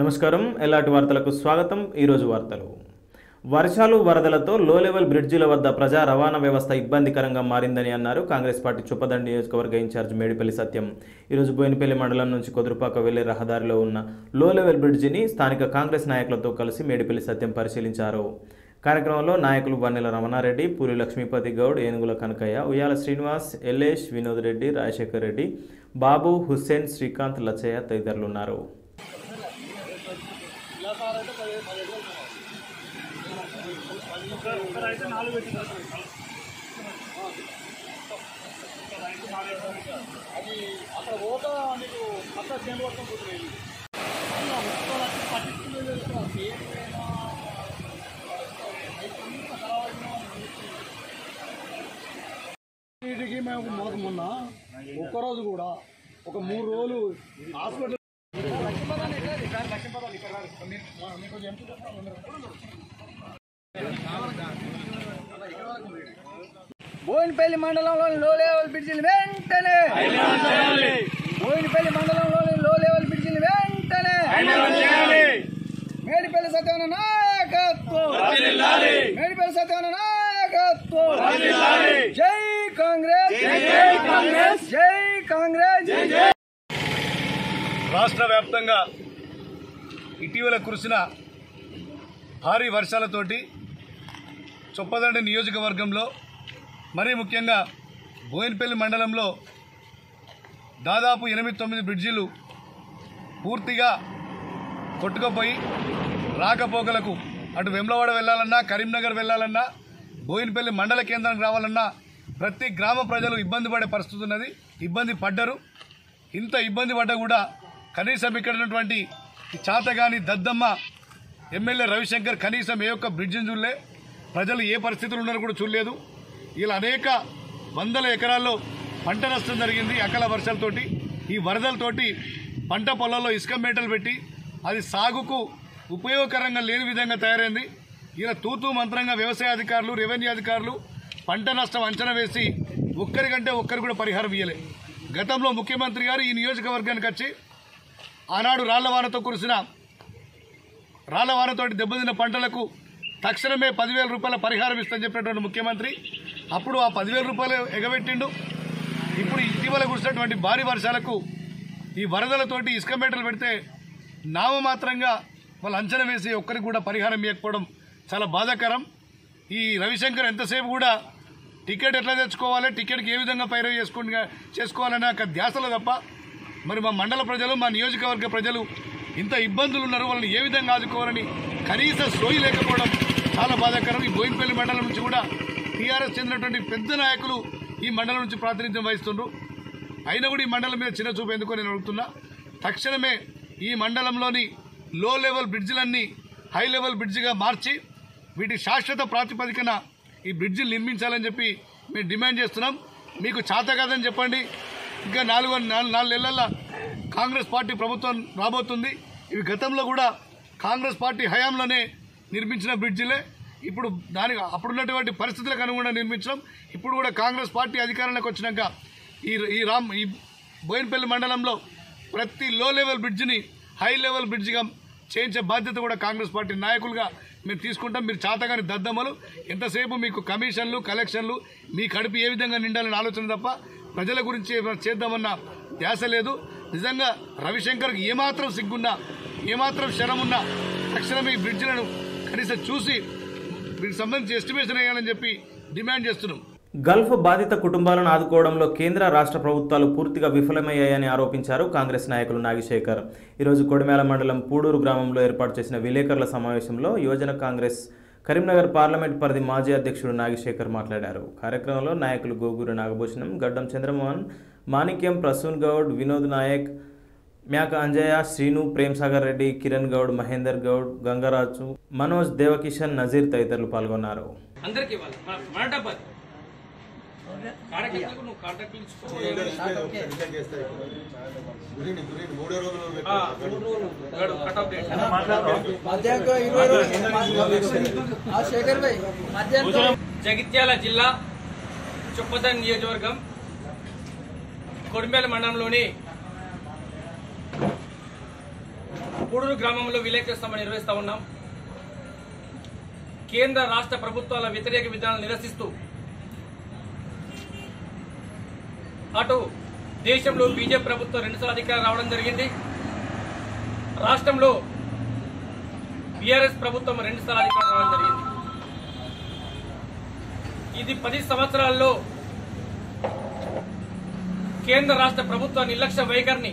నమస్కారం ఎలాంటి వార్తలకు స్వాగతం ఈరోజు వార్తలు వర్షాలు వరదలతో లో లెవెల్ బ్రిడ్జిల వద్ద ప్రజా రవాణా వ్యవస్థ ఇబ్బందికరంగా మారిందని అన్నారు కాంగ్రెస్ పార్టీ చొప్పదండి నియోజకవర్గ ఇన్ఛార్జ్ మేడిపల్లి సత్యం ఈరోజు బోయినపల్లి మండలం నుంచి కుదురుపాక వెళ్లే రహదారిలో ఉన్న లో లెవెల్ బ్రిడ్జిని స్థానిక కాంగ్రెస్ నాయకులతో కలిసి మేడిపల్లి సత్యం పరిశీలించారు కార్యక్రమంలో నాయకులు వన్నెల రమణారెడ్డి పూరి లక్ష్మీపతి గౌడ్ ఏనుగుల కనకయ్య ఉయ్యాల శ్రీనివాస్ ఎల్లేష్ వినోద్ రెడ్డి రాజశేఖర్ రెడ్డి బాబు హుస్సేన్ శ్రీకాంత్ లచ్చయ్య తదితరులు ఉన్నారు వీటికి మేము మాకు మొన్న ఒక్కరోజు కూడా ఒక మూడు రోజులు హాస్పిటల్ బోయినపల్లి మండలంలోని లో లెవెల్ బ్రిడ్జిని వెంటనే బోయినపల్లి మండలంలోని లో లెవెల్ బ్రిడ్జిని వెంటనే మేడిపల్లి సత్యవన నాయకత్వం మేడిపల్లి సత్యవన నాయకత్వం జై కాంగ్రెస్ జై కాంగ్రెస్ జై కాంగ్రెస్ రాష్ట్ర వ్యాప్తంగా ఇటీవల కురిసిన భారీ వర్షాలతోటి చొప్పదండి నియోజకవర్గంలో మరీ ముఖ్యంగా బోయినపల్లి మండలంలో దాదాపు ఎనిమిది తొమ్మిది బ్రిడ్జిలు పూర్తిగా కొట్టుకుపోయి రాకపోకలకు అటు వెమ్లవాడ వెళ్ళాలన్నా కరీంనగర్ వెళ్ళాలన్నా బోయినపల్లి మండల కేంద్రానికి రావాలన్నా ప్రతి గ్రామ ప్రజలు ఇబ్బంది పడే పరిస్థితి ఉన్నది ఇబ్బంది పడ్డరు ఇంత ఇబ్బంది పడ్డా కూడా కనీసం ఇక్కడ ఉన్నటువంటి ఈ చాతగాని దద్దమ్మ ఎమ్మెల్యే రవిశంకర్ కనీసం ఏ ఒక్క బ్రిడ్జిని చూడలే ప్రజలు ఏ పరిస్థితులు ఉన్నారో కూడా చూడలేదు ఇలా అనేక వందల ఎకరాల్లో పంట నష్టం జరిగింది అకాల వర్షాలతోటి ఈ వరదలతోటి పంట పొలాల్లో ఇసుక మేటలు పెట్టి అది సాగుకు ఉపయోగకరంగా లేని విధంగా తయారైంది ఇలా తూతూ మంత్రంగా వ్యవసాయ అధికారులు రెవెన్యూ అధికారులు పంట నష్టం అంచనా వేసి ఒక్కరికంటే ఒక్కరు కూడా పరిహారం ఇయ్యలే గతంలో ముఖ్యమంత్రి గారు ఈ నియోజకవర్గానికి వచ్చి ఆనాడు రాళ్లవానతో కురిసిన రాళ్లవానతోటి దెబ్బతిన్న పంటలకు తక్షణమే పదివేల రూపాయల పరిహారం ఇస్తామని చెప్పినటువంటి ముఖ్యమంత్రి అప్పుడు ఆ పదివేల రూపాయలు ఎగబెట్టిండు ఇప్పుడు ఇటీవల కురిసినటువంటి భారీ వర్షాలకు ఈ వరదలతోటి ఇసుక మేటలు పెడితే నామమాత్రంగా వాళ్ళు అంచనా వేసి ఒక్కరికి కూడా పరిహారం ఇవ్వకపోవడం చాలా బాధాకరం ఈ రవిశంకర్ ఎంతసేపు కూడా టికెట్ ఎట్లా తెచ్చుకోవాలి టికెట్కి ఏ విధంగా పైరవి చేసుకుని చేసుకోవాలనే ఒక ధ్యాసలో తప్ప మరి మా మండల ప్రజలు మా నియోజకవర్గ ప్రజలు ఇంత ఇబ్బందులు ఉన్నారు వాళ్ళని ఏ విధంగా ఆదుకోవాలని కనీస సోయి లేకపోవడం చాలా బాధాకరం ఈ బోయినపల్లి మండలం నుంచి కూడా టీఆర్ఎస్ చెందినటువంటి పెద్ద నాయకులు ఈ మండలం నుంచి ప్రాతినిధ్యం వహిస్తుండ్రు అయినా కూడా ఈ మండలం మీద చిన్న చూపు ఎందుకో నేను అడుగుతున్నా తక్షణమే ఈ మండలంలోని లో లెవెల్ బ్రిడ్జిలన్నీ హై లెవెల్ బ్రిడ్జిగా మార్చి వీటి శాశ్వత ప్రాతిపదికన ఈ బ్రిడ్జిలు నిర్మించాలని చెప్పి మేము డిమాండ్ చేస్తున్నాం మీకు చేత కాదని చెప్పండి ఇంకా నాలుగు నాలుగు నాలుగు నెలల కాంగ్రెస్ పార్టీ ప్రభుత్వం రాబోతుంది ఇవి గతంలో కూడా కాంగ్రెస్ పార్టీ హయాంలోనే నిర్మించిన బ్రిడ్జిలే ఇప్పుడు దానికి అప్పుడున్నటువంటి పరిస్థితులకు అనుగుణంగా నిర్మించడం ఇప్పుడు కూడా కాంగ్రెస్ పార్టీ అధికారంలోకి వచ్చినాక ఈ ఈ రామ్ ఈ బోయినపల్లి మండలంలో ప్రతి లో లెవెల్ బ్రిడ్జిని హై లెవెల్ బ్రిడ్జిగా చేయించే బాధ్యత కూడా కాంగ్రెస్ పార్టీ నాయకులుగా మేము తీసుకుంటాం మీరు చాతగాని దద్దమ్మలు ఎంతసేపు మీకు కమిషన్లు కలెక్షన్లు మీ కడుపు ఏ విధంగా నిండాలని ఆలోచన తప్ప ప్రజల గురించి ఏమైనా చేద్దామన్న ధ్యాస లేదు నిజంగా రవిశంకర్కి ఏమాత్రం సిగ్గున్నా ఏమాత్రం శరమున్నా తక్షణమే ఈ బ్రిడ్జిలను కనీసం చూసి వీటికి సంబంధించి ఎస్టిమేషన్ వేయాలని చెప్పి డిమాండ్ చేస్తున్నాం గల్ఫ్ బాధిత కుటుంబాలను ఆదుకోవడంలో కేంద్ర రాష్ట్ర ప్రభుత్వాలు పూర్తిగా విఫలమయ్యాయని ఆరోపించారు కాంగ్రెస్ నాయకులు నాగశేఖర్ ఈరోజు కొడిమేల మండలం పూడూరు గ్రామంలో ఏర్పాటు చేసిన విలేకరుల సమావేశంలో యువజన కాంగ్రెస్ కరీంనగర్ పార్లమెంట్ పరిధి మాజీ అధ్యక్షుడు నాగశేఖర్ మాట్లాడారు కార్యక్రమంలో నాయకులు గోగూరు నాగభూషణం గడ్డం చంద్రమోహన్ మాణిక్యం ప్రసూన్ గౌడ్ వినోద్ నాయక్ మ్యాక అంజయ్య శ్రీను ప్రేమ్సాగర్ రెడ్డి కిరణ్ గౌడ్ మహేందర్ గౌడ్ గంగరాజు మనోజ్ దేవకిషన్ నజీర్ తదితరులు పాల్గొన్నారు అందరికి ఇవ్వాలి మన మన డబ్బు అది కార్యకర్తలకు నువ్వు కాంటాక్ట్లు ఇచ్చుకో ఆ, మూడు రోజులు గడు కట్ ఆఫ్ డేట్ జగిత్యాల జిల్లా చొప్పదన్ నియోజకవర్గం కొడిమేల మండలంలోని పూడూరు గ్రామంలో విలేకరుల సభ నిర్వహిస్తా ఉన్నాం కేంద్ర రాష్ట్ర ప్రభుత్వాల వ్యతిరేక విధానాలు నిరసిస్తూ అటు దేశంలో బీజేపీ ప్రభుత్వం రెండుసార్లు అధికారం రావడం జరిగింది రాష్ట్రంలో బీఆర్ఎస్ ప్రభుత్వం రెండుసార్లు అధికారం రావడం జరిగింది ఇది పది సంవత్సరాల్లో కేంద్ర రాష్ట్ర ప్రభుత్వ నిర్లక్ష్య వైఖరిని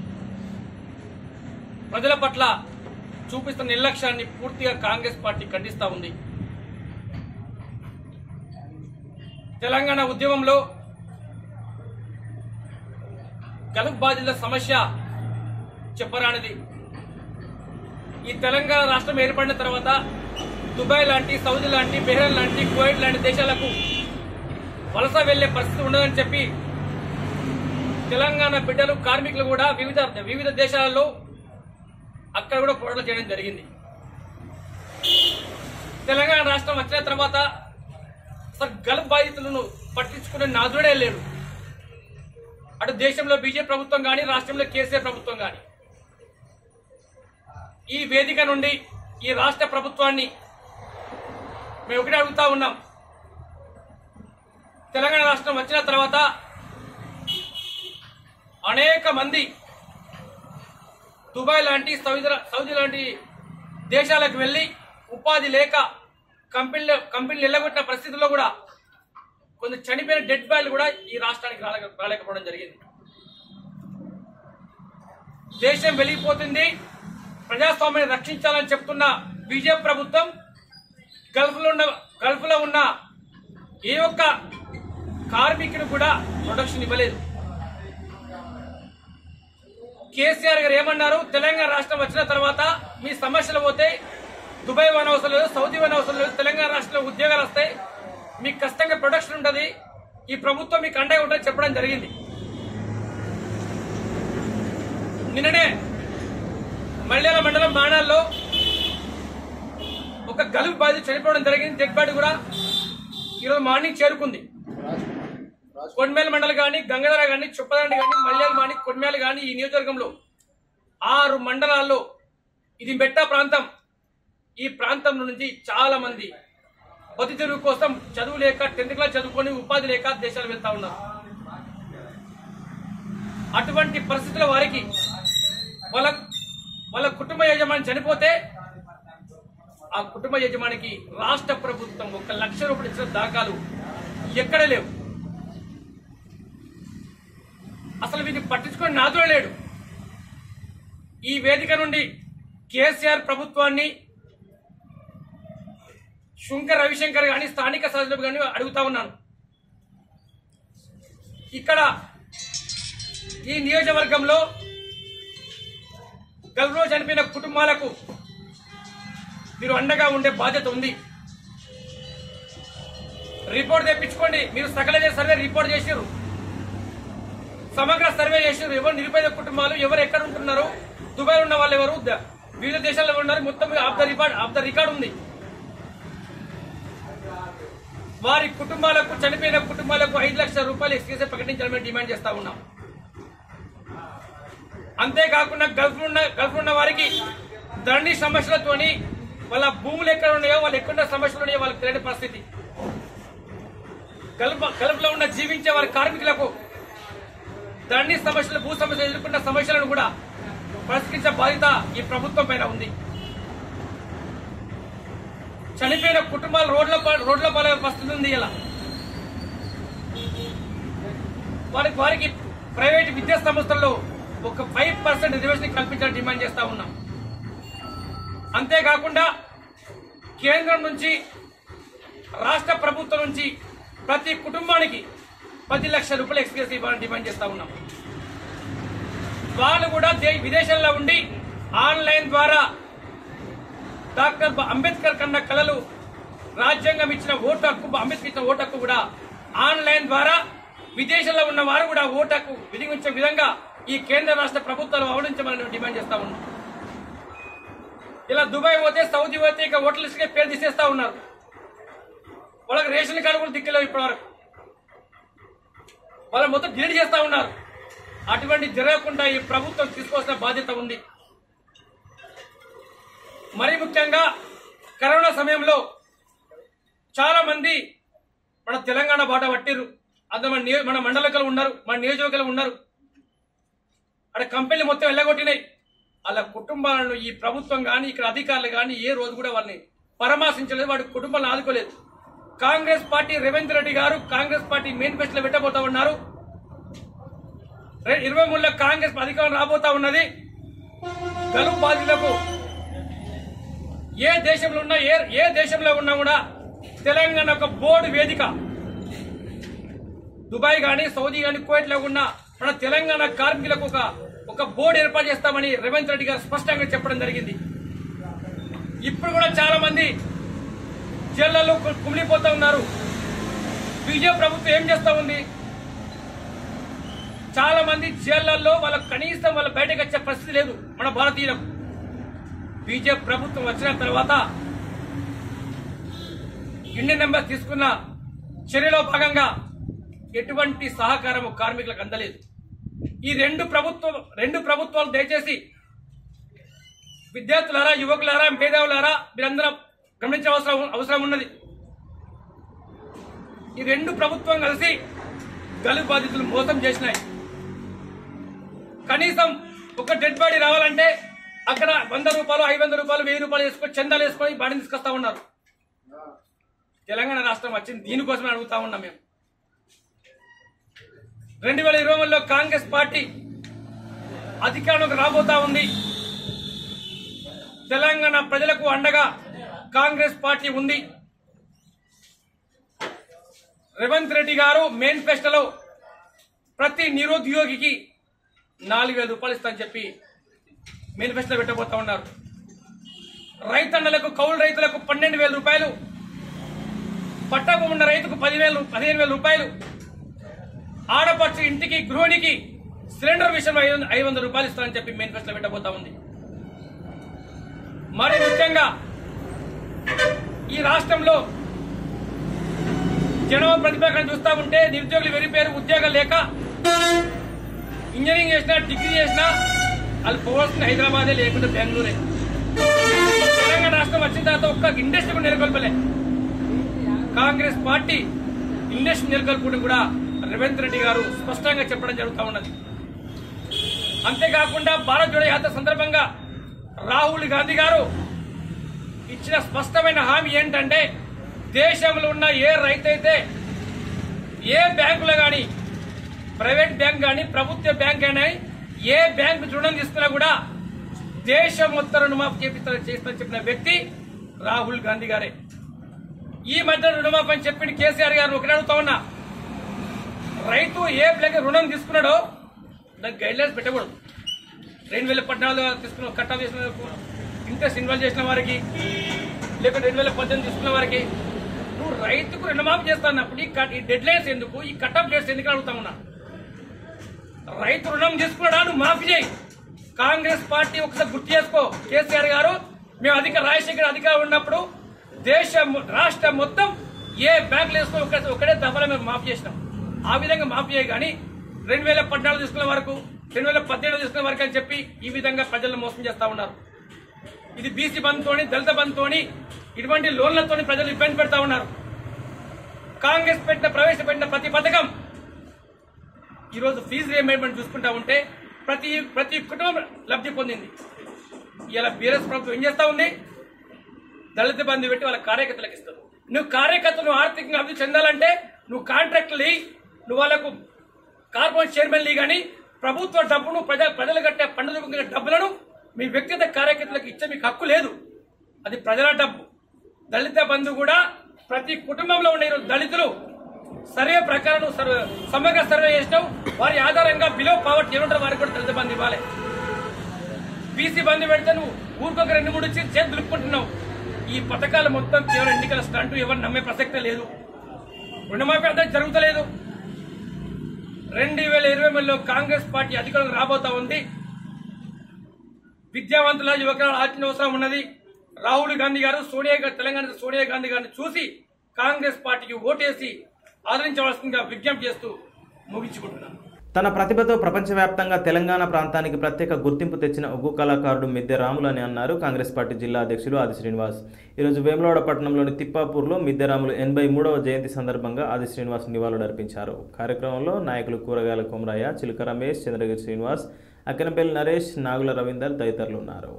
ప్రజల పట్ల చూపిస్తున్న నిర్లక్ష్యాన్ని పూర్తిగా కాంగ్రెస్ పార్టీ ఖండిస్తా ఉంది తెలంగాణ ఉద్యమంలో గల్ఫ్ బాధితుల సమస్య చెప్పరానిది ఈ తెలంగాణ రాష్ట్రం ఏర్పడిన తర్వాత దుబాయ్ లాంటి సౌదీ లాంటి బెహ్రెన్ లాంటి కువైట్ లాంటి దేశాలకు వలస వెళ్లే పరిస్థితి ఉండదని చెప్పి తెలంగాణ బిడ్డలు కార్మికులు కూడా వివిధ వివిధ దేశాలలో అక్కడ కూడా పోరాటం చేయడం జరిగింది తెలంగాణ రాష్ట్రం వచ్చిన తర్వాత అసలు గల్ఫ్ బాధితులను పట్టించుకునే నాదుడే లేడు అటు దేశంలో బీజేపీ ప్రభుత్వం కానీ రాష్ట్రంలో కేసీఆర్ ప్రభుత్వం కానీ ఈ వేదిక నుండి ఈ రాష్ట్ర ప్రభుత్వాన్ని మేము ఒకటి అడుగుతా ఉన్నాం తెలంగాణ రాష్ట్రం వచ్చిన తర్వాత అనేక మంది దుబాయ్ లాంటి సౌదీ సౌదీ లాంటి దేశాలకు వెళ్ళి ఉపాధి లేక కంపెనీలు కంపెనీలు వెళ్ళగొట్టిన పరిస్థితుల్లో కూడా కొంచెం చనిపోయిన డెడ్ బాడీలు కూడా ఈ రాష్ట్రానికి రాలేక రాలేకపోవడం జరిగింది దేశం వెలిగిపోతుంది ప్రజాస్వామ్యాన్ని రక్షించాలని చెప్తున్న బీజేపీ ప్రభుత్వం గల్ఫ్లో ఉన్న గల్ఫ్లో ఉన్న ఏ ఒక్క కార్మికుడు కూడా ప్రొడక్షన్ ఇవ్వలేదు కేసీఆర్ గారు ఏమన్నారు తెలంగాణ రాష్ట్రం వచ్చిన తర్వాత మీ సమస్యలు పోతే దుబాయ్ వన్ అవసరం లేదు సౌదీ వన్ అవసరం లేదు తెలంగాణ రాష్ట్రంలో ఉద్యోగాలు వస్తాయి మీకు కష్టంగా ప్రొడక్షన్ ఉంటుంది ఈ ప్రభుత్వం మీకు అండగా ఉంటుందని చెప్పడం జరిగింది నిన్ననే మల్యాల మండలం మాణాల్లో ఒక గలుపు బాధిత చనిపోవడం జరిగింది డెడ్ బాడీ కూడా ఈరోజు మార్నింగ్ చేరుకుంది కొన్మేల మండలి కానీ గంగాధర కానీ చుప్పదండి కానీ మల్యాలు కానీ కొన్మేలు కానీ ఈ నియోజకవర్గంలో ఆరు మండలాల్లో ఇది మెట్ట ప్రాంతం ఈ ప్రాంతం నుంచి చాలా మంది బతి తెరువు కోసం చదువు లేక టెన్త్ క్లాస్ చదువుకొని ఉపాధి లేక దేశాలు వెళ్తా ఉన్నారు అటువంటి పరిస్థితుల వారికి వాళ్ళ వాళ్ళ కుటుంబ యజమాని చనిపోతే ఆ కుటుంబ యజమానికి రాష్ట్ర ప్రభుత్వం ఒక లక్ష రూపాయలు ఇచ్చిన దాఖలు ఎక్కడ లేవు అసలు వీటిని పట్టించుకొని నాదులో లేడు ఈ వేదిక నుండి కేసీఆర్ ప్రభుత్వాన్ని శుంక రవిశంకర్ గాని స్థానిక శాసనసభ గాని అడుగుతా ఉన్నాను ఇక్కడ ఈ నియోజకవర్గంలో గల్ఫ్లో చనిపోయిన కుటుంబాలకు మీరు అండగా ఉండే బాధ్యత ఉంది రిపోర్ట్ తెప్పించుకోండి మీరు సకల సర్వే రిపోర్ట్ చేసారు సమగ్ర సర్వే చేసారు ఎవరు నిరుపేద కుటుంబాలు ఎవరు ఎక్కడ ఉంటున్నారు దుబాయ్ ఉన్న వాళ్ళు ఎవరు ద- వివిధ దేశాల్లో ఉన్నారు మొత్తం off the record off the record ఉంది వారి కుటుంబాలకు చనిపోయిన కుటుంబాలకు ఐదు లక్షల రూపాయలు ఎక్స్క్యూజ్ ప్రకటించాలని డిమాండ్ చేస్తా ఉన్నాం అంతేకాకుండా గల్ఫ్ ఉన్న గల్ఫ్ ఉన్న వారికి దండి సమస్యలతోని వాళ్ళ భూములు ఎక్కడ ఉన్నాయో వాళ్ళు ఎక్కడ సమస్యలు ఉన్నాయో వాళ్ళకి తెలియని పరిస్థితి గల్ఫ్ గల్ఫ్ లో ఉన్న జీవించే వారి కార్మికులకు దండి సమస్యలు భూ సమస్యలు ఎదుర్కొన్న సమస్యలను కూడా పరిష్కరించే బాధ్యత ఈ ప్రభుత్వం పైన ఉంది చనిపోయిన కుటుంబాలు రోడ్ల పా- రోడ్ల పాలే పరిస్థితి ఉంది ఇలా వారికి వారికి ప్రైవేట్ విద్యా సంస్థల్లో ఒక ఫైవ్ పర్సెంట్ రిజర్వేషన్ కల్పించాలని డిమాండ్ చేస్తా ఉన్నాం అంతేకాకుండా కేంద్రం నుంచి రాష్ట్ర ప్రభుత్వం నుంచి ప్రతి కుటుంబానికి పది లక్షల రూపాయలు ఎక్స్ప్రెస్ ఇవ్వాలని డిమాండ్ చేస్తా ఉన్నాం వాళ్ళు కూడా దే- విదేశాల్లో ఉండి ఆన్లైన్ ద్వారా డాక్టర్ బ- అంబేద్కర్ కన్న కళలు రాజ్యాంగం ఇచ్చిన ఓటు హక్కు అంబేద్కర్ ఇచ్చిన ఓటు హక్కు కూడా ఆన్లైన్ ద్వారా విదేశాల్లో ఉన్న వారు కూడా ఓటు హక్కు వినియోగించే విధంగా ఈ కేంద్ర రాష్ట్ర ప్రభుత్వాలు అవలంబించమని డిమాండ్ చేస్తా ఉన్నాం ఇలా దుబాయ్ పోతే సౌదీ పోతే ఇక ఓట్ల లిస్టుకే పేరు తీసేస్తా ఉన్నారు వాళ్ళకి రేషన్ కార్డు కూడా దిక్కులేవు ఇప్పటివరకు వాళ్ళు మొత్తం డిలీట్ చేస్తా ఉన్నారు అటువంటి జరగకుండా ఈ ప్రభుత్వం తీసుకోవాల్సిన బాధ్యత ఉంది మరి ముఖ్యంగా కరోనా సమయంలో చాలా మంది మన తెలంగాణ బాట పట్టిర్రు అంత మన నియో- మన మండలికలు ఉన్నారు మన నియోజకవర్గాలు ఉన్నారు అక్కడ కంపెనీలు మొత్తం వెళ్ళగొట్టినాయి వాళ్ళ కుటుంబాలను ఈ ప్రభుత్వం కానీ ఇక్కడ అధికారులు కానీ ఏ రోజు కూడా వాళ్ళని పరామర్శించలేదు వాడి కుటుంబాలను ఆదుకోలేదు Congress party Revanth Reddy garu Congress party మేనిఫెస్టోలో పెట్టబోతా ఉన్నారు రె- ఇరవై మూడులో కాంగ్రెస్ అధికారం రాబోతా ఉన్నది గలుపు బాధితులకు ఏ దేశంలో ఉన్నా ఏ ఏ దేశంలో ఉన్నా కూడా తెలంగాణ ఒక బోర్డు వేదిక దుబాయ్ కానీ సౌదీ కానీ కువైట్ లో ఉన్న మన తెలంగాణ కార్మికులకు ఒక ఒక బోర్డు ఏర్పాటు చేస్తామని రేవంత్ రెడ్డి గారు స్పష్టంగా చెప్పడం జరిగింది ఇప్పుడు కూడా చాలా మంది జైళ్లలో కు- కుమిలిపోతా ఉన్నారు బీజేపీ ప్రభుత్వం ఏం చేస్తా ఉంది చాలా మంది జైళ్లలో వాళ్ళకు కనీసం వాళ్ళ బయటకు వచ్చే పరిస్థితి లేదు మన భారతీయులకు బీజేపీ ప్రభుత్వం వచ్చిన తర్వాత ఇండియన్ నెంబర్ తీసుకున్న చర్యలో భాగంగా ఎటువంటి సహకారం కార్మికులకు అందలేదు ఈ రెండు ప్రభుత్వం రెండు ప్రభుత్వాలు దయచేసి విద్యార్థులారా యువకులారా మేధావులారా మీరందరూ గమనించే అవసరం అవసరం ఉన్నది ఈ రెండు ప్రభుత్వం కలిసి గలుపు బాధితులు మోసం చేసినాయి కనీసం ఒక డెడ్ బాడీ రావాలంటే అక్కడ వంద రూపాయలు ఐదు వందల రూపాయలు వెయ్యి రూపాయలు వేసుకొని చందాలు వేసుకొని బాడీని తీసుకొస్తా ఉన్నారు తెలంగాణ రాష్ట్రం వచ్చింది దీనికోసమే అడుగుతా ఉన్నాం మేము రెండు వేల ఇరవై మూడులో కాంగ్రెస్ పార్టీ అధికారంలోకి రాబోతా ఉంది తెలంగాణ ప్రజలకు అండగా కాంగ్రెస్ పార్టీ ఉంది రేవంత్ రెడ్డి గారు మేనిఫెస్టోలో ప్రతి నిరుద్యోగికి నాలుగు వేల రూపాయలు ఇస్తా అని చెప్పి మేనిఫెస్టో పెట్టబోతా ఉన్నారు రైతన్నలకు కౌలు రైతులకు పన్నెండు వేల రూపాయలు పట్టకు ఉన్న రైతుకు పదివేలు పదిహేను వేల రూపాయలు ఆడపడుచు ఇంటికి గృహిణికి సిలిండర్ విషయంలో ఐదు వంద- ఐదు వందల రూపాయలు ఇస్తానని చెప్పి మేనిఫెస్టో పెట్టబోతా ఉంది మరి ముఖ్యంగా ఈ రాష్ట్రంలో జనవ ప్రతిపాదన చూస్తా ఉంటే నిరుద్యోగులు వెరిపోయారు ఉద్యోగాలు లేక ఇంజనీరింగ్ చేసినా డిగ్రీ చేసినా వాళ్ళు పోవాల్సిన హైదరాబాదే లేకుంటే బెంగళూరే తెలంగాణ రాష్ట్రం వచ్చిన తర్వాత ఒక్క ఇండస్ట్రీ కూడా నెలకొల్పలే కాంగ్రెస్ పార్టీ ఇండస్ట్రీ నెలకొల్పుని కూడా రేవంత్ రెడ్డి గారు స్పష్టంగా చెప్పడం జరుగుతూ ఉన్నది అంతేకాకుండా భారత్ జోడో యాత్ర సందర్భంగా రాహుల్ గాంధీ గారు ఇచ్చిన స్పష్టమైన హామీ ఏంటంటే దేశంలో ఉన్న ఏ రైతు అయితే ఏ బ్యాంకులో కానీ ప్రైవేట్ బ్యాంక్ కానీ ప్రభుత్వ బ్యాంక్ కానీ ఏ బ్యాంక్ రుణం తీసుకున్నా కూడా దేశం మొత్తం రుణమాఫీ చేపిస్తారని చేస్తారని చెప్పిన వ్యక్తి రాహుల్ గాంధీ గారే ఈ మధ్య రుణమాఫీ అని చెప్పిన కేసీఆర్ గారు ఒకటి అడుగుతా ఉన్నా రైతు ఏ బ్యాంక్ రుణం తీసుకున్నాడో దానికి గైడ్ లైన్స్ పెట్టకూడదు రెండు వేల పద్నాలుగు తీసుకున్న కట్ ఆఫ్ చేసిన ఇంట్రెస్ట్ ఇన్వాల్వ్ చేసిన వారికి లేకుంటే రెండు వేల పద్దెనిమిది తీసుకున్న వారికి నువ్వు రైతుకు రుణమాఫీ చేస్తానప్పుడు ఈ కట్- ఈ డెడ్ లైన్స్ ఎందుకు ఈ కట్ ఆఫ్ డేట్స్ ఎందుకు అడుగుతా ఉన్నా రైతు రుణం తీసుకున్నాడా నువ్వు మాఫీ చేయి కాంగ్రెస్ పార్టీ ఒకసారి గుర్తు చేసుకో కేసీఆర్ గారు మేము అధిక రాజశేఖర్ అధికారం ఉన్నప్పుడు దేశం రాష్ట్రం మొత్తం ఏ బ్యాంకులు వేసుకొని ఒక ఒకటే దఫాలో మేము మాఫీ చేసినాం ఆ విధంగా మాఫీ చేయ కానీ రెండు వేల పద్నాలుగు తీసుకున్న వరకు రెండు వేల పద్దెనిమిది తీసుకున్న వరకు అని చెప్పి ఈ విధంగా ప్రజలను మోసం చేస్తా ఉన్నారు ఇది బీసీ బంద్తోని దళిత బంద్తోని ఇటువంటి లోన్లతోని ప్రజలు ఇబ్బంది పెడతా ఉన్నారు కాంగ్రెస్ పెట్టిన ప్రవేశపెట్టిన ప్రతి పథకం ఈరోజు ఫీజు రియంబర్స్మెంట్ చూసుకుంటా ఉంటే ప్రతి ప్రతి కుటుంబం లబ్ధి పొందింది ఇలా బీఆర్ఎస్ ప్రభుత్వం ఏం చేస్తా ఉంది దళిత బంధు పెట్టి వాళ్ళ కార్యకర్తలకు ఇస్తారు నువ్వు కార్యకర్తలు ఆర్థికంగా అభివృద్ధి చెందాలంటే నువ్వు కాంట్రాక్టులు ఇయ్యి, నువ్వు వాళ్ళకు కార్పొరేట్ చైర్మన్లు ఇయ్యి కానీ ప్రభుత్వ డబ్బును ప్రజల ప్రజలు కట్టే పండుగ రూపంగా డబ్బులను మీ వ్యక్తిగత కార్యకర్తలకు ఇచ్చే మీకు హక్కు లేదు అది ప్రజల డబ్బు దళిత బంధు కూడా ప్రతి కుటుంబంలో ఉన్న ఈరోజు దళితులు సర్వే ప్రకారం నువ్వు సర్వే సమగ్ర సర్వే చేసినావు వారి ఆధారంగా బిలో పావర్టీ ఏమంటారు వారికి కూడా దళిత బంధు ఇవ్వాలి బీసీ బంధు పెడితే నువ్వు ఊరికొక రెండు మూడు ఇచ్చి చేతి దులుపుకుంటున్నావు ఈ పథకాలు మొత్తం కేవలం ఎన్నికల స్టంట్ ఎవరు నమ్మే ప్రసక్తే లేదు రుణమాఫీ అంతా జరుగుతలేదు రెండు వేల ఇరవై మూడులో కాంగ్రెస్ పార్టీ అధికారం రాబోతా ఉంది విద్యావంతుల యువకుల ఆలోచన అవసరం ఉన్నది రాహుల్ గాంధీ గారు సోనియా గారు తెలంగాణ సోనియా గాంధీ గారిని చూసి కాంగ్రెస్ పార్టీకి ఓటేసి ఆదరించవలసిందిగా విజ్ఞప్తి చేస్తూ ముగించుకుంటున్నాను తన ప్రతిభతో ప్రపంచవ్యాప్తంగా తెలంగాణ ప్రాంతానికి ప్రత్యేక గుర్తింపు తెచ్చిన ఉగ్గు కళాకారుడు మిద్దె రాములు అని అన్నారు కాంగ్రెస్ పార్టీ జిల్లా అధ్యక్షులు ఆది శ్రీనివాస్ ఈరోజు వేములవాడ పట్టణంలోని తిప్పాపూర్లో మిద్దె రాములు ఎనభై మూడవ జయంతి సందర్భంగా ఆది శ్రీనివాస్ నివాళులర్పించారు కార్యక్రమంలో నాయకులు కూరగాయల కొమరయ్య చిలుక రమేష్ చంద్రగిరి శ్రీనివాస్ అక్కెనపల్లి నరేష్ నాగుల రవీందర్ తదితరులు ఉన్నారు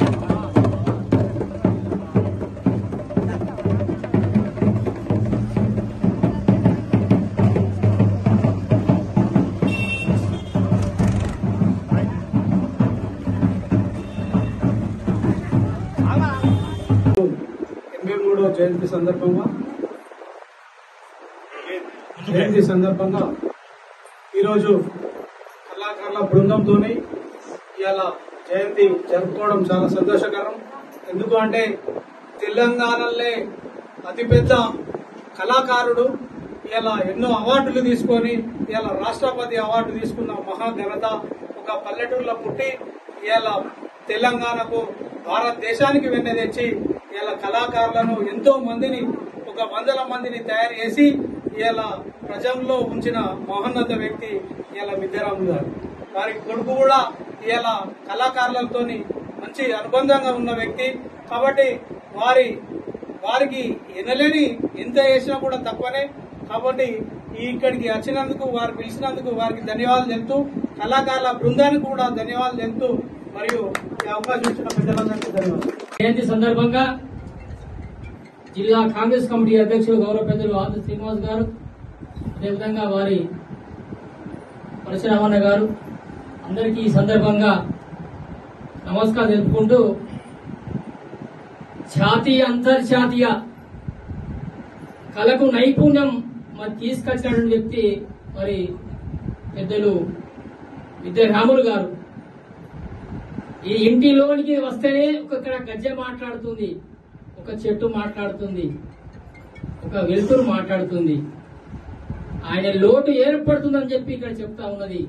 ఎనభై మూడవ జయంతి సందర్భంగా జయంతి సందర్భంగా ఈరోజు కళాకారుల బృందంతోని ఇవాళ జయంతి జరుపుకోవడం చాలా సంతోషకరం ఎందుకు అంటే తెలంగాణలో అతిపెద్ద కళాకారుడు ఇలా ఎన్నో అవార్డులు తీసుకొని ఇలా రాష్ట్రపతి అవార్డు తీసుకున్న మహాఘనత ఒక పల్లెటూరులో పుట్టి ఇలా తెలంగాణకు భారతదేశానికి వెన్న తెచ్చి ఇలా కళాకారులను ఎంతో మందిని ఒక వందల మందిని తయారు చేసి ఇలా ప్రజల్లో ఉంచిన మహోన్నత వ్యక్తి ఇలా విద్యారాములు గారు వారి కొడుకు కూడా ఇలా కళాకారులతో మంచి అనుబంధంగా ఉన్న వ్యక్తి కాబట్టి వారి వారికి ఎనలేని ఎంత చేసినా కూడా తక్కువనే కాబట్టి ఈ ఇక్కడికి వచ్చినందుకు వారు పిలిచినందుకు వారికి ధన్యవాదాలు తెలుపుతూ కళాకారుల బృందానికి కూడా ధన్యవాదాలు తెలుపుతూ మరియు ఈ అవకాశం ఇచ్చిన పెద్దలందరికీ ధన్యవాదాలు జయంతి సందర్భంగా జిల్లా కాంగ్రెస్ కమిటీ అధ్యక్షులు గౌరవ పెద్దలు ఆది శ్రీనివాస్ గారు అదేవిధంగా వారి పరశురామన్న గారు అందరికీ ఈ సందర్భంగా నమస్కారం తెలుపుకుంటూ జాతీయ అంతర్జాతీయ కళకు నైపుణ్యం మరి తీసుకొచ్చినటువంటి వ్యక్తి మరి పెద్దలు విద్య రాములు గారు ఈ ఇంటిలోనికి వస్తేనే ఒక ఇక్కడ గజ్జె మాట్లాడుతుంది ఒక చెట్టు మాట్లాడుతుంది ఒక వెలుతురు మాట్లాడుతుంది ఆయన లోటు ఏర్పడుతుందని చెప్పి ఇక్కడ చెప్తా ఉన్నది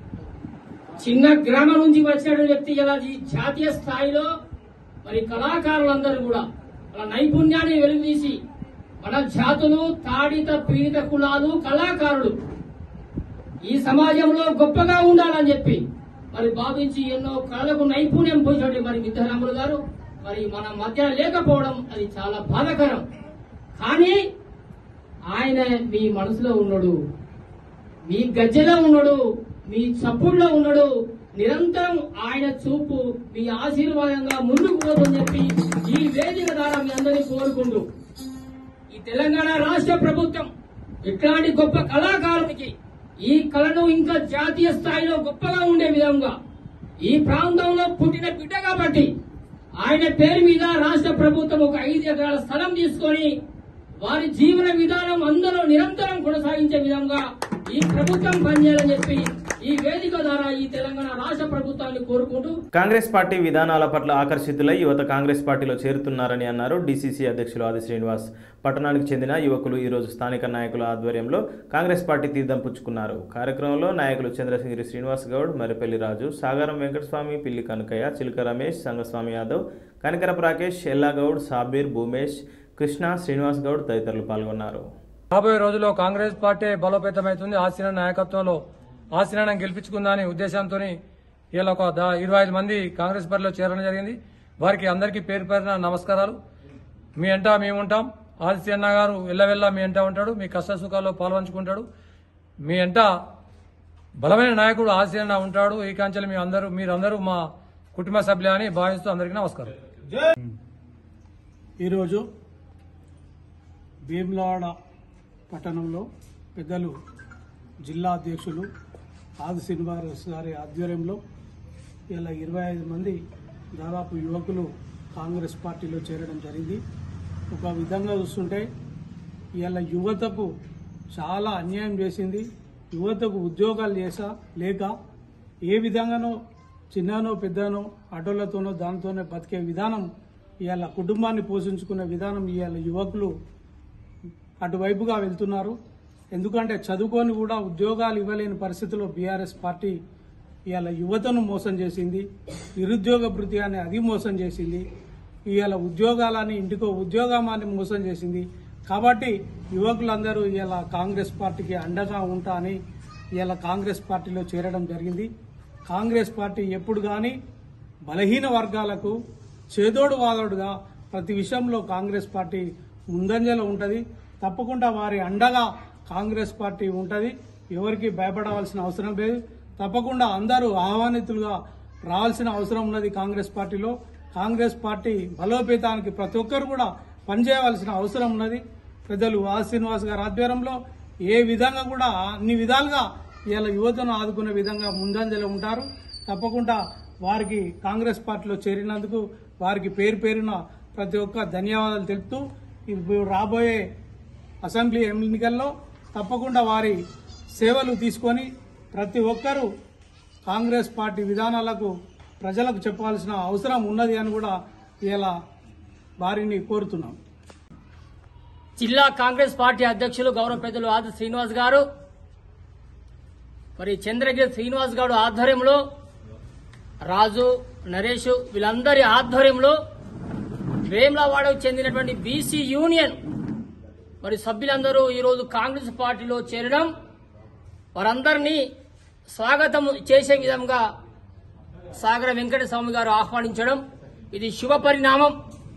చిన్న గ్రామం నుంచి వచ్చిన వ్యక్తి ఇలా ఈ జాతీయ స్థాయిలో మరి కళాకారులందరూ కూడా వాళ్ళ నైపుణ్యాన్ని వెలుగుతీసి మన జాతులు తాడిత పీడిత కులాలు కళాకారులు ఈ సమాజంలో గొప్పగా ఉండాలని చెప్పి మరి భావించి ఎన్నో కళలకు నైపుణ్యం పోసినట్టు మరి విద్యారాములు గారు మరి మన మధ్య లేకపోవడం అది చాలా బాధాకరం కానీ ఆయన మీ మనసులో ఉన్నాడు మీ గజ్జెలో ఉన్నాడు మీ చప్పుడులో ఉన్నాడు నిరంతరం ఆయన చూపు మీ ఆశీర్వాదంగా ముందుకు పోతుందని చెప్పి ఈ వేదిక ద్వారా మీ అందరినీ కోరుకుంటూ ఈ తెలంగాణ రాష్ట్ర ప్రభుత్వం ఇట్లాంటి గొప్ప కళాకారునికి ఈ కళను ఇంకా జాతీయ స్థాయిలో గొప్పగా ఉండే విధంగా ఈ ప్రాంతంలో పుట్టిన బిడ్డ కాబట్టి ఆయన పేరు మీద రాష్ట్ర ప్రభుత్వం ఒక ఐదు ఎకరాల స్థలం తీసుకొని వారి జీవన విధానం అందరూ నిరంతరం కొనసాగించే విధంగా ఈ ప్రభుత్వం పనిచేయాలని చెప్పి ఈ వేదిక ద్వారా ఈ తెలంగాణ రాష్ట్ర ప్రభుత్వాన్ని కోరుకుంటూ కాంగ్రెస్ పార్టీ విధానాల పట్ల ఆకర్షితులై యువత కాంగ్రెస్ పార్టీలో చేరుతున్నారని అన్నారు డీసీసీ అధ్యక్షులు ఆది శ్రీనివాస్ పట్టణానికి చెందిన యువకులు ఈరోజు స్థానిక నాయకుల ఆధ్వర్యంలో కాంగ్రెస్ పార్టీ తీర్థం పుచ్చుకున్నారు కార్యక్రమంలో నాయకులు చంద్రశేఖరి శ్రీనివాస్ గౌడ్ మరిపల్లి రాజు సాగరం వెంకటస్వామి పిల్లి కనకయ్య చిలుక రమేష్ సంగస్వామి యాదవ్ కనికరపు రాకేష్ ఎల్లాగౌడ్ సాబీర్ భూమేష్ కృష్ణ శ్రీనివాస్ గౌడ్ తదితరులు పాల్గొన్నారు రాబోయే రోజుల్లో కాంగ్రెస్ పార్టీ బలోపేతమవుతుంది ఆశీన నాయకత్వంలో ఆశీనం గెలిపించుకుందాని ఉద్దేశంతో ఇలా ఒక దా- ఇరవై ఐదు మంది కాంగ్రెస్ పార్టీలో చేరడం జరిగింది వారికి అందరికీ పేరు పేరున నమస్కారాలు మీ ఎంట మేము ఉంటాం ఆదిత్య అన్న గారు ఎల్లవెల్లా మీ ఎంట ఉంటాడు మీ కష్ట సుఖాల్లో పాల్పంచుకుంటాడు మీ ఎంట బలమైన నాయకుడు ఆశీన ఉంటాడు ఈ కాంచెలు మీ అందరూ మీరందరూ మా కుటుంబ సభ్యులే అని భావిస్తూ అందరికీ నమస్కారం ఈరోజు భీమ్లాడ పట్టణంలో పెద్దలు జిల్లా అధ్యక్షులు ఆది శ్రీనివాస్ గారి ఆధ్వర్యంలో ఇలా ఇరవై ఐదు మంది దాదాపు యువకులు కాంగ్రెస్ పార్టీలో చేరడం జరిగింది ఒక విధంగా చూస్తుంటే ఇలా యువతకు చాలా అన్యాయం చేసింది యువతకు ఉద్యోగాలు చేసా లేక ఏ విధంగానో చిన్ననో పెద్దనో ఆటోలతోనో దానితోనే బతికే విధానం ఇవాళ కుటుంబాన్ని పోషించుకునే విధానం ఇవాళ యువకులు అటువైపుగా వెళ్తున్నారు ఎందుకంటే చదువుకొని కూడా ఉద్యోగాలు ఇవ్వలేని పరిస్థితిలో బీఆర్ఎస్ పార్టీ ఇవాళ యువతను మోసం చేసింది నిరుద్యోగ భృతి అని అది మోసం చేసింది ఇవాళ ఉద్యోగాలని ఇంటికో ఉద్యోగమాన్ని మోసం చేసింది కాబట్టి యువకులందరూ ఇలా కాంగ్రెస్ పార్టీకి అండగా ఉంటా అని ఇవాళ కాంగ్రెస్ పార్టీలో చేరడం జరిగింది కాంగ్రెస్ పార్టీ ఎప్పుడు కానీ బలహీన వర్గాలకు చేదోడు వాదోడుగా ప్రతి విషయంలో కాంగ్రెస్ పార్టీ ముందంజలో ఉంటుంది తప్పకుండా వారి అండగా కాంగ్రెస్ పార్టీ ఉంటుంది ఎవరికి భయపడవలసిన అవసరం లేదు తప్పకుండా అందరూ ఆహ్వానితులుగా రావాల్సిన అవసరం ఉన్నది కాంగ్రెస్ పార్టీలో కాంగ్రెస్ పార్టీ బలోపేతానికి ప్రతి ఒక్కరు కూడా పనిచేయవలసిన అవసరం ఉన్నది పెద్దలు ఆ శ్రీనివాస్ గారి ఆధ్వర్యంలో ఏ విధంగా కూడా అన్ని విధాలుగా ఇవాళ యువతను ఆదుకునే విధంగా ముందంజలో ఉంటారు తప్పకుండా వారికి కాంగ్రెస్ పార్టీలో చేరినందుకు వారికి పేరు పేరున ప్రతి ఒక్క ధన్యవాదాలు తెలుపుతూ ఇప్పుడు రాబోయే అసెంబ్లీ ఎన్నికల్లో తప్పకుండా వారి సేవలు తీసుకొని ప్రతి ఒక్కరూ కాంగ్రెస్ పార్టీ విధానాలకు ప్రజలకు చెప్పాల్సిన అవసరం ఉన్నది అని కూడా ఇలా వారిని కోరుతున్నాం జిల్లా కాంగ్రెస్ పార్టీ అధ్యక్షులు గౌరవ పెద్దలు ఆది శ్రీనివాస్ గారు మరి చంద్రగిరి శ్రీనివాస్ గారు ఆధ్వర్యంలో రాజు నరేష్ వీళ్ళందరి ఆధ్వర్యంలో వేమ్లవాడకు చెందినటువంటి బీసీ యూనియన్ మరి సభ్యులందరూ ఈరోజు కాంగ్రెస్ పార్టీలో చేరడం వారందరినీ స్వాగతం చేసే విధంగా సాగర వెంకట స్వామి గారు ఆహ్వానించడం ఇది శుభ పరిణామం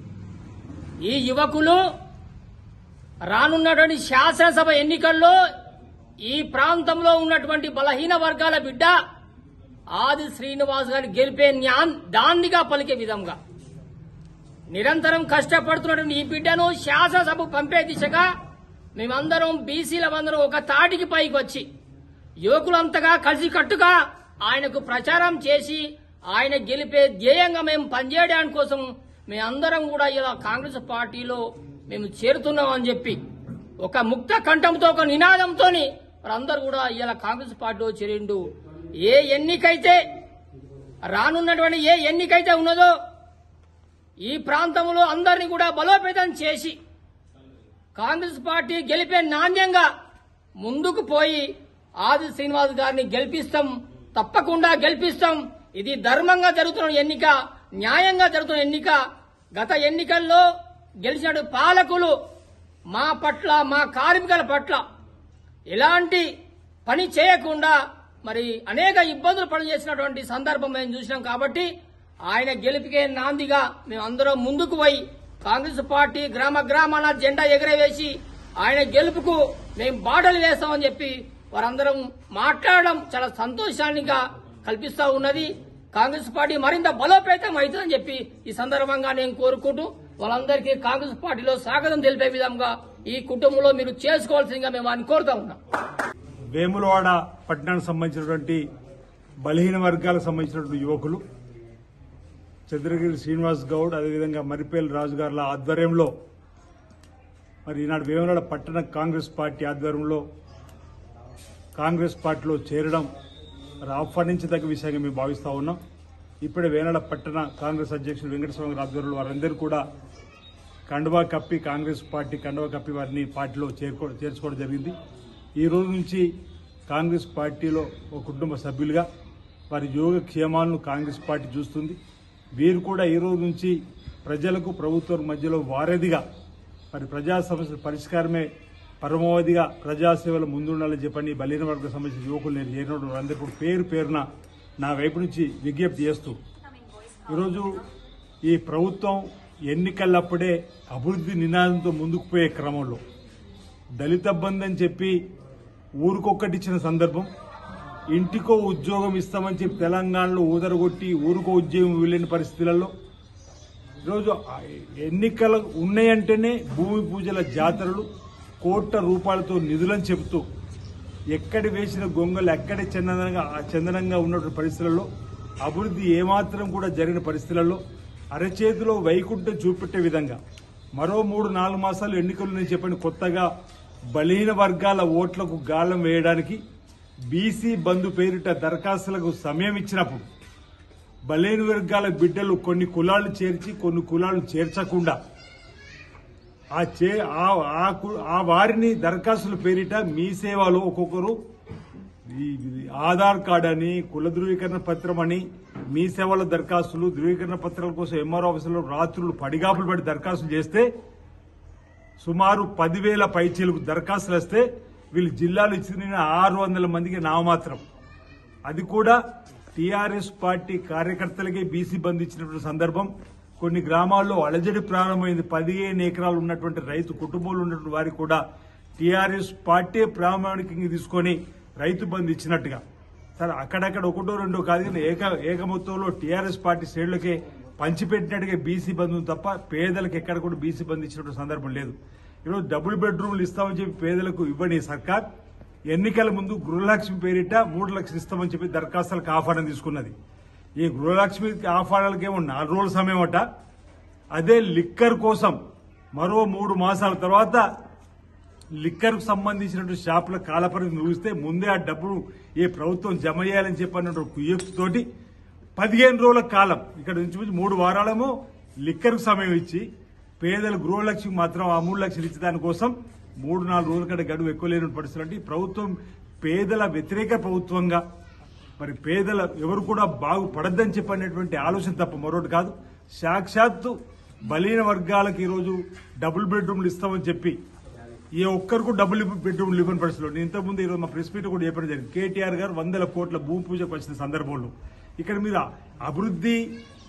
ఈ యువకులు రానున్నటువంటి శాసనసభ ఎన్నికల్లో ఈ ప్రాంతంలో ఉన్నటువంటి బలహీన వర్గాల బిడ్డ ఆది శ్రీనివాస్ గారిని గెలిపే న్యా- దాండిగా పలికే విధంగా నిరంతరం కష్టపడుతున్నటువంటి ఈ బిడ్డను శాసనసభ పంపే దిశగా మేమందరం బీసీలమందరం ఒక తాటికి పైకి వచ్చి యువకులంతగా కలిసికట్టుగా ఆయనకు ప్రచారం చేసి ఆయన గెలిపే ధ్యేయంగా మేము పనిచేయడానికి కోసం మేమందరం కూడా ఇలా కాంగ్రెస్ పార్టీలో మేము చేరుతున్నామని చెప్పి ఒక ముక్త కంఠంతో ఒక నినాదంతో వారందరూ కూడా ఇలా కాంగ్రెస్ పార్టీలో చేరిండు ఏ ఎన్నికైతే రానున్నటువంటి ఏ ఎన్నికైతే ఉన్నదో ఈ ప్రాంతంలో అందరినీ కూడా బలోపేతం చేసి కాంగ్రెస్ పార్టీ గెలిపే నాణ్యంగా ముందుకు పోయి ఆది శ్రీనివాస్ గారిని గెలిపిస్తాం తప్పకుండా గెలిపిస్తాం ఇది ధర్మంగా జరుగుతున్న ఎన్నిక న్యాయంగా జరుగుతున్న ఎన్నిక గత ఎన్నికల్లో గెలిచిన పాలకులు మా పట్ల మా కార్మికుల పట్ల ఎలాంటి పని చేయకుండా మరి అనేక ఇబ్బందులు పనిచేసినటువంటి సందర్భం మేము చూసినాం కాబట్టి ఆయన గెలుపుకే నాందిగా మేమందరం ముందుకు పోయి కాంగ్రెస్ పార్టీ గ్రామ గ్రామాల జెండా ఎగరవేసి ఆయన గెలుపుకు మేము బాటలు వేస్తామని చెప్పి వారందరం మాట్లాడడం చాలా సంతోషాన్నిగా కల్పిస్తా ఉన్నది కాంగ్రెస్ పార్టీ మరింత బలోపేతం అవుతుందని చెప్పి ఈ సందర్భంగా నేను కోరుకుంటూ వాళ్ళందరికీ కాంగ్రెస్ పార్టీలో స్వాగతం తెలిపే విధంగా ఈ కుటుంబంలో మీరు చేసుకోవాల్సిందిగా మేము అని కోరుతా ఉన్నాం వేములవాడ పట్టణానికి సంబంధించినటువంటి బలహీన వర్గాలకు సంబంధించినటువంటి యువకులు చంద్రగిరి శ్రీనివాస్ గౌడ్ అదేవిధంగా మరిపేల్ రాజు గారుల ఆధ్వర్యంలో మరి ఈనాడు వేములవాడ పట్టణ కాంగ్రెస్ పార్టీ ఆధ్వర్యంలో కాంగ్రెస్ పార్టీలో చేరడం మరి ఆహ్వానించదగ్గ విషయంగా మేము భావిస్తా ఉన్నాం ఇప్పుడే వేనాడ పట్టణ కాంగ్రెస్ అధ్యక్షుడు వెంకటస్వామి గారి ఆధ్వర్యంలో వారందరూ కూడా కండువా కప్పి కాంగ్రెస్ పార్టీ కండువా కప్పి వారిని పార్టీలో చేరుకో చేర్చుకోవడం జరిగింది ఈ రోజు నుంచి కాంగ్రెస్ పార్టీలో ఒక కుటుంబ సభ్యులుగా వారి యోగక్షేమాలను కాంగ్రెస్ పార్టీ చూస్తుంది వీరు కూడా ఈ రోజు నుంచి ప్రజలకు ప్రభుత్వం మధ్యలో వారధిగా మరి ప్రజా సమస్యల పరిష్కారమే పరమావధిగా ప్రజాసేవలు ముందుండాలని చెప్పని బలీన వర్గ సంబంధించిన యువకులు నేను చేరినప్పుడు వారందరూ కూడా పేరు పేరున నా వైపు నుంచి విజ్ఞప్తి చేస్తూ ఈరోజు ఈ ప్రభుత్వం ఎన్నికలప్పుడే అభివృద్ధి నినాదంతో ముందుకు పోయే క్రమంలో దళిత బంధు అని చెప్పి ఊరికొక్కటి ఇచ్చిన సందర్భం ఇంటికో ఉద్యోగం ఇస్తామని చెప్పి తెలంగాణలో ఊదరగొట్టి ఊరికో ఉద్యోగం వెళ్ళని పరిస్థితులలో ఈరోజు ఆ ఎన్నికలు ఉన్నాయంటేనే భూమి పూజల జాతరలు కోట్ల రూపాయలతో నిధులని చెబుతూ ఎక్కడి వేసిన గొంగలు ఎక్కడి చందనంగా చందనంగా ఉన్నటువంటి పరిస్థితులలో అభివృద్ధి ఏమాత్రం కూడా జరిగిన పరిస్థితులలో అరచేతిలో వైకుంఠం చూపెట్టే విధంగా మరో మూడు నాలుగు మాసాలు ఎన్నికలు నేను చెప్పని కొత్తగా బలహీన వర్గాల ఓట్లకు గాలం వేయడానికి బీసీ బంధు పేరిట దరఖాస్తులకు సమయం ఇచ్చినప్పుడు బలైన వర్గాల బిడ్డలు కొన్ని కులాలు చేర్చి కొన్ని కులాలను చేర్చకుండా ఆ చే ఆ- ఆ కు- ఆ వారిని దరఖాస్తుల పేరిట మీ సేవలో ఒక్కొక్కరు ఈ ఇది ఆధార్ కార్డ్ అని కుల ధృవీకరణ పత్రం అని మీ సేవల దరఖాస్తులు ధృవీకరణ పత్రాల కోసం ఎంఆర్ఓ ఆఫీసులో రాత్రులు పడిగాపులు పడి దరఖాస్తులు చేస్తే సుమారు పదివేల పైచీలకు దరఖాస్తులు వస్తే వీళ్ళు జిల్లాలు ఇచ్చిన ఆరు వందల మందికి నామమాత్రం అది కూడా టీఆర్ఎస్ పార్టీ కార్యకర్తలకే బీసీ బంద్ ఇచ్చినటువంటి సందర్భం కొన్ని గ్రామాల్లో అలజడి ప్రారంభమైంది పదిహేను ఎకరాలు ఉన్నటువంటి రైతు కుటుంబంలో ఉన్నటువంటి వారికి కూడా టీఆర్ఎస్ పార్టీ ప్రామాణికంగా తీసుకొని రైతు బంద్ ఇచ్చినట్టుగా సరే అక్కడక్కడ ఒకటో రెండో కాదు కానీ ఏక ఏక మొత్తంలో టీఆర్ఎస్ పార్టీ శ్రేణులకే పంచిపెట్టినట్టుగా బీసీ బంద్ ఉంది తప్ప పేదలకు ఎక్కడ కూడా బీసీ బంద్ ఇచ్చినటువంటి సందర్భం లేదు ఈరోజు డబుల్ బెడ్రూమ్లు ఇస్తామని చెప్పి పేదలకు ఇవ్వని సర్కార్ ఎన్నికల ముందు గృహలక్ష్మి పేరిట మూడు లక్షలు ఇస్తామని చెప్పి దరఖాస్తులకు ఆహ్వానం తీసుకున్నది ఈ గృహలక్ష్మి ఆహ్వానాలకేమో నాలుగు రోజుల సమయం అట అదే లిక్కర్ కోసం మరో మూడు మాసాల తర్వాత లిక్కర్ కు సంబంధించినటువంటి షాపుల కాలపరిధి ముగిస్తే ముందే ఆ డబ్బును ఏ ప్రభుత్వం జమ చేయాలని చెప్పినట్టు కుయ్యతోటి పదిహేను రోజుల కాలం ఇక్కడ నుంచి మూడు వారాలేమో లిక్కర్ కు సమయం ఇచ్చి పేదల గృహలక్ష్మి మాత్రం ఆ మూడు లక్షలు ఇచ్చే దానికోసం మూడు నాలుగు రోజుల కంటే గడువు ఎక్కువ లేని పరిస్థితులు అంటే ఈ ప్రభుత్వం పేదల వ్యతిరేక ప్రభుత్వంగా మరి పేదల ఎవరు కూడా బాగుపడద్దని చెప్పనేటువంటి ఆలోచన తప్ప మరొకటి కాదు సాక్షాత్తు బలీన వర్గాలకు ఈరోజు డబుల్ బెడ్రూమ్లు ఇస్తామని చెప్పి ఏ ఒక్కరికి డబుల్ బెడ్రూమ్లు ఇవ్వని పరిస్థితుల్లో నేను ఇంతకుముందు ఈరోజు మా ప్రెస్ మీట్ కూడా చెప్పడం జరిగింది కేటీఆర్ గారు వందల కోట్ల భూమి పూజకు వచ్చిన సందర్భంలో ఇక్కడ మీరు అభివృద్ధి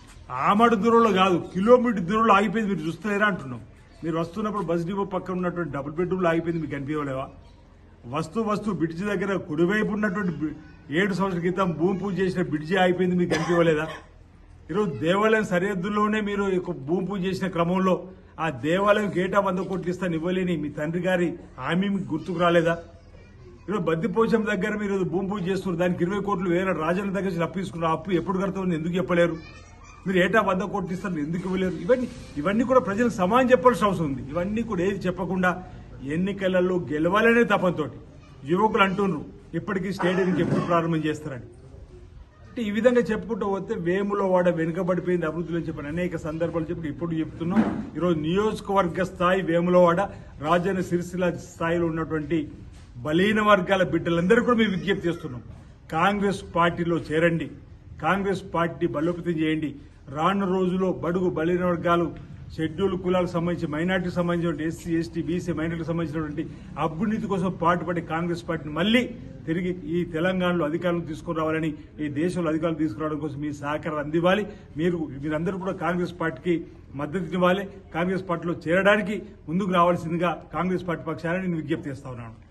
ఆమడు దూరంలో కాదు కిలోమీటర్ దూరంలో ఆగిపోయింది మీరు చూస్తలేరా అంటున్నాం మీరు వస్తున్నప్పుడు బస్ డిపో పక్కన ఉన్నటువంటి డబుల్ బెడ్రూమ్లో ఆగిపోయింది మీకు కనిపించలేవా వస్తు వస్తు బ్రిడ్జి దగ్గర కుడివైపు ఉన్నటువంటి బి- ఏడు సంవత్సరాల క్రితం భూమి పూజ చేసిన బ్రిడ్జి ఆగిపోయింది మీకు కనిపించలేదా ఈరోజు దేవాలయం సరిహద్దుల్లోనే మీరు ఒక భూమి పూజ చేసిన క్రమంలో ఆ దేవాలయం కేటా వంద కోట్లు ఇస్తాను ఇవ్వలేని మీ తండ్రి గారి హామీ మీకు గుర్తుకు రాలేదా ఈరోజు బద్దిపోచం దగ్గర మీరు భూమి పూజ చేస్తున్నారు దానికి ఇరవై కోట్లు వేరే రాజన్న దగ్గర నుంచి అప్పు తీసుకున్నారు ఆ అప్పు ఎప్పుడు కడతామని ఎందుకు చెప్పలేరు మీరు ఏటా వంద కోట్లు ఇస్తారు ఎందుకు ఇవ్వలేరు ఇవన్నీ ఇవన్నీ కూడా ప్రజలకు సమానం చెప్పాల్సిన అవసరం ఉంది ఇవన్నీ కూడా ఏది చెప్పకుండా ఎన్నికలలో గెలవాలనే తపంతోటి యువకులు అంటున్నారు ఇప్పటికీ స్టేడియం ఎప్పుడు ప్రారంభం చేస్తారని అంటే ఈ విధంగా చెప్పుకుంటూ పోతే వేములో వాడ వెనుకబడిపోయింది అభివృద్ధిలో చెప్పిన అనేక సందర్భాలు చెప్పి ఇప్పుడు చెప్తున్నాం ఈరోజు నియోజకవర్గ స్థాయి వేములవాడ రాజన్న సిరిసిల్ల స్థాయిలో ఉన్నటువంటి బలీన వర్గాల బిడ్డలందరూ కూడా మేము విజ్ఞప్తి చేస్తున్నాం కాంగ్రెస్ పార్టీలో చేరండి కాంగ్రెస్ పార్టీ బలోపేతం చేయండి రానున్న రోజుల్లో బడుగు బలీన వర్గాలు షెడ్యూల్ కులాలకు సంబంధించి మైనార్టీకి సంబంధించిన ఎస్సీ ఎస్టీ బీసీ మైనార్టీకి సంబంధించినటువంటి అభ్యున్నతి కోసం పాటుపడి కాంగ్రెస్ పార్టీని మళ్ళీ తిరిగి ఈ తెలంగాణలో అధికారులు తీసుకురావాలని ఈ దేశంలో అధికారులు తీసుకురావడం కోసం మీ సహకారం అందివ్వాలి మీరు మీరందరూ కూడా కాంగ్రెస్ పార్టీకి మద్దతు ఇవ్వాలి కాంగ్రెస్ పార్టీలో చేరడానికి ముందుకు రావాల్సిందిగా కాంగ్రెస్ పార్టీ పక్షాన నేను విజ్ఞప్తి చేస్తా ఉన్నాను